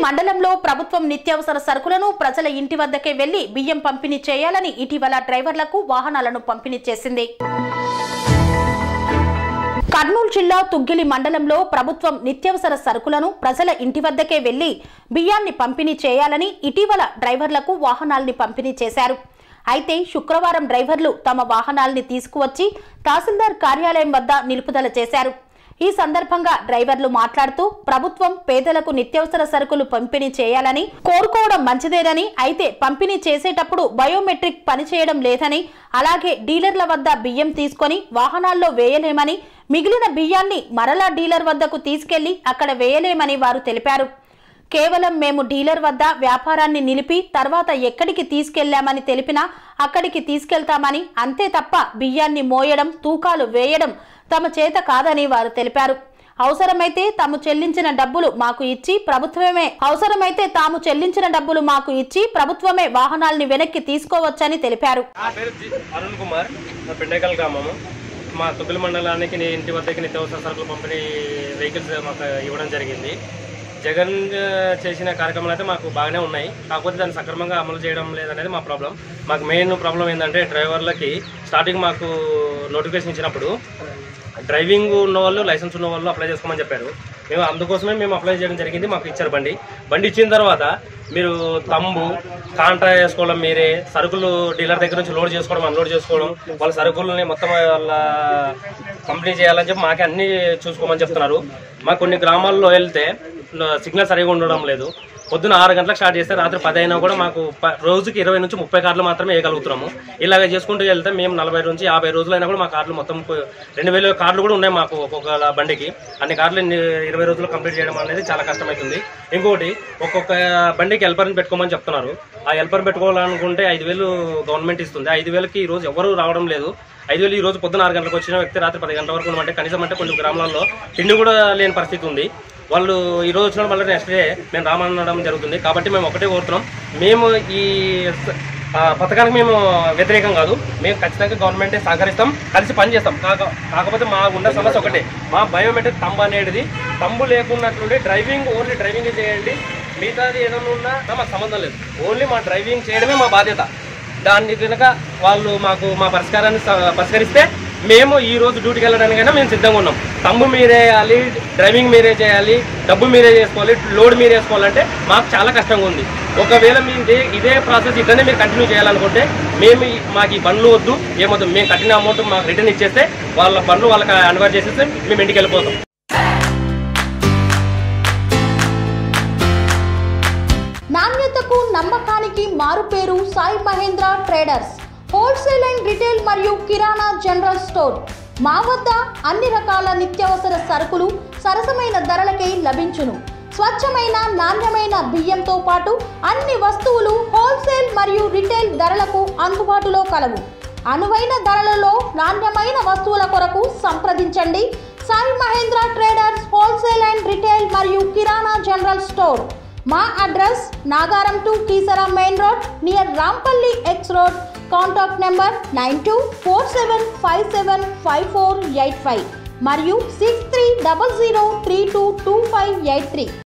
మండలంలో ప్రభుత్వం నిత్యావసర సరుకులను ప్రజల ఇంటి వద్దకే వెళ్లి బియ్యం పంపిణీ చేయాలని ఇటీవల డ్రైవర్లకు వాహనాలను పంపిణీ చేసింది కర్నూలు జిల్లా తుగ్గిలి మండలంలో ప్రభుత్వం నిత్యావసర సరుకులను ప్రజల ఇంటి వద్దకే వెళ్లి బియ్యాన్ని పంపిణీ చేయాలని ఇటీవల డ్రైవర్లకు వాహనాల్ని పంపిణీ చేశారు అయితే శుక్రవారం డ్రైవర్లు తమ వాహనాల్ని తీసుకువచ్చి తహసీల్దార్ కార్యాలయం వద్ద నిలుపుదల చేశారు ఈ సందర్భంగా డ్రైవర్లు మాట్లాడుతూ ప్రభుత్వం పేదలకు నిత్యావసర సరుకులు పంపిణీ చేయాలని కోరుకోవడం మంచిదేనని అయితే పంపిణీ చేసేటప్పుడు బయోమెట్రిక్ పనిచేయడం లేదని అలాగే డీలర్ల వద్ద బియ్యం తీసుకొని వాహనాల్లో వేయలేమని మిగిలిన బియ్యాన్ని మరలా డీలర్ వద్దకు తీసుకెళ్లి అక్కడ వేయలేమని వారు తెలిపారు కేవలం మేము డీలర్ వద్ద వ్యాపారాన్ని నిలిపి తర్వాత ఎక్కడికి తీసుకెళ్లామని తెలిపినా అక్కడికి తీసుకెళ్తామని అంతే తప్ప బియ్యాన్ని మోయడం తూకాలు వేయడం తమ చేత కాదని వారు తెలిపారు అవసరమైతే తాము చెల్లించిన డబ్బులు మాకు ఇచ్చి ప్రభుత్వమే అవసరమైతే తాము చెల్లించిన డబ్బులు మాకు ఇచ్చి ప్రభుత్వమే వాహనాల్ని వెనక్కి తీసుకోవచ్చని తెలిపారు నా పేరు జి అరుణ్ కుమార్ నా పెండేకల్ గ్రామము మా తుగ్గుల మండలానికి నీ ఇంటి వద్దకి నిత్యావసర సరుకులు పంపిణీ వెహికల్స్ మాకు ఇవ్వడం జరిగింది జగన్ ఆ, చేసిన కార్యక్రమాలు అయితే మాకు బాగానే ఉన్నాయి కాకపోతే దాన్ని సక్రమంగా అమలు చేయడం లేదనేది మా ప్రాబ్లం మాకు మెయిన్ ప్రాబ్లం ఏంటంటే డ్రైవర్లకి స్టార్టింగ్ మాకు నోటిఫికేషన్ ఇచ్చినప్పుడు డ్రైవింగ్ ఉన్న వాళ్ళు లైసెన్స్ ఉన్న వాళ్ళు అప్లై చేసుకోమని చెప్పారు మేము అందుకోసమే మేము అప్లై చేయడం జరిగింది మాకు ఇచ్చారు బండి బండి ఇచ్చిన తర్వాత మీరు తమ్ము కాంట్రా చేసుకోవడం మీరే సరుకులు డీలర్ దగ్గర నుంచి లోడ్ చేసుకోవడం అన్లోడ్ చేసుకోవడం వాళ్ళ సరుకులని మొత్తం వాళ్ళ కంపెనీ చేయాలని చెప్పి మాకే అన్ని చూసుకోమని చెప్తున్నారు మా కొన్ని గ్రామాల్లో వెళ్తే సిగ్నల్ సరిగా ఉండడం లేదు పొద్దున ఆరు గంటలకు స్టార్ట్ చేస్తే రాత్రి పది అయినా కూడా మాకు ప- రోజుకి ఇరవై నుంచి ముప్పై కార్లు మాత్రమే వేయగలుగుతున్నాము ఇలాగ చేసుకుంటూ వెళ్తే మేము నలభై నుంచి యాభై రోజులైనా కూడా మా కార్లు మొత్తం పో- రెండు వేల కార్లు కూడా ఉన్నాయి మాకు ఒక్కొక్క బండికి అన్ని కార్లు ఇన్ని ఇరవై రోజులు కంప్లీట్ చేయడం అనేది చాలా కష్టమవుతుంది ఇంకొకటి ఒక్కొక్క బండికి హెల్పర్ని పెట్టుకోమని చెప్తున్నారు ఆ హెల్పర్ పెట్టుకోవాలనుకుంటే ఐదు వేలు గవర్నమెంట్ ఇస్తుంది ఐదు వేలకి ఈ రోజు ఎవరు రావడం లేదు ఐదు వేలు ఈ రోజు పొద్దున ఆరు గంటలకు వచ్చిన వ్యక్తి రాత్రి పది గంటల వరకు ఉన్నమంటే కనీసం అంటే కొన్ని గ్రామాలలో తిండి కూడా లేని పరిస్థితి ఉంది వాళ్ళు ఈ రోజు వచ్చిన మళ్ళీ నెక్స్ట్ డే మేము రామనడం జరుగుతుంది కాబట్టి మేము ఒకటే కోరుతున్నాం మేము ఈ స- ఆ, పథకానికి మేము వ్యతిరేకం కాదు మేము ఖచ్చితంగా గవర్నమెంటే సహకరిస్తాం కలిసి పనిచేస్తాం కాక కాకపోతే మా ఉన్న సమస్య ఒకటే మా బయోమెట్రిక్ తంబు అనేది తంబు లేకున్నట్లుండి డ్రైవింగ్ ఓన్లీ డ్రైవింగ్ చేయండి మిగతాది ఏదైనా ఉన్నా మాకు సంబంధం లేదు ఓన్లీ మా డ్రైవింగ్ చేయడమే మా బాధ్యత దాన్ని కనుక వాళ్ళు మాకు మా పరిష్కారాన్ని స- పరిష్కరిస్తే మేము ఈ రోజు డ్యూటీకి వెళ్ళడానికైనా మేము సిద్ధంగా ఉన్నాం తమ్ము మీరే వేయాలి డ్రైవింగ్ మీరే చేయాలి డబ్బు మీరే చేసుకోవాలి లోడ్ మీరే వేసుకోవాలంటే మాకు చాలా కష్టంగా ఉంది ఒకవేళ మీ ఇదే ఇదే ప్రాసెస్ ఇట్లనే మీరు కంటిన్యూ చేయాలనుకుంటే మేము ఈ- మాకు ఈ బండ్లు వద్దు ఏమొద్దు మేము కట్టిన అమౌంట్ మాకు రిటర్న్ ఇచ్చేస్తే వాళ్ళ బండ్లు వాళ్ళకి అన్వర్ చేసేస్తే మేము ఇంటికి వెళ్ళిపోతాం నాణ్యతకు నమ్మకానికి మారుపేరు Sai Mahendra traders wholesale and retail మరియు కిరాణా జనరల్ స్టోర్ మా వద్ద అన్ని రకాల నిత్యావసర సరుకులు సరసమైన ధరలకే లభించును స్వచ్ఛమైన నాణ్యమైన బియ్యంతో పాటు అన్ని వస్తువులు హోల్సేల్ మరియు రిటైల్ ధరలకు అందుబాటులో కలవు అనువైన ధరలలో నాణ్యమైన వస్తువుల కొరకు సంప్రదించండి Sai Mahendra traders wholesale and retail మరియు కిరాణా జనరల్ స్టోర్ మా address Nagaram to Keesara main road near Rampalli X road contact number nine two four seven five seven five four eight five మరియు six three double zero three two two five eight three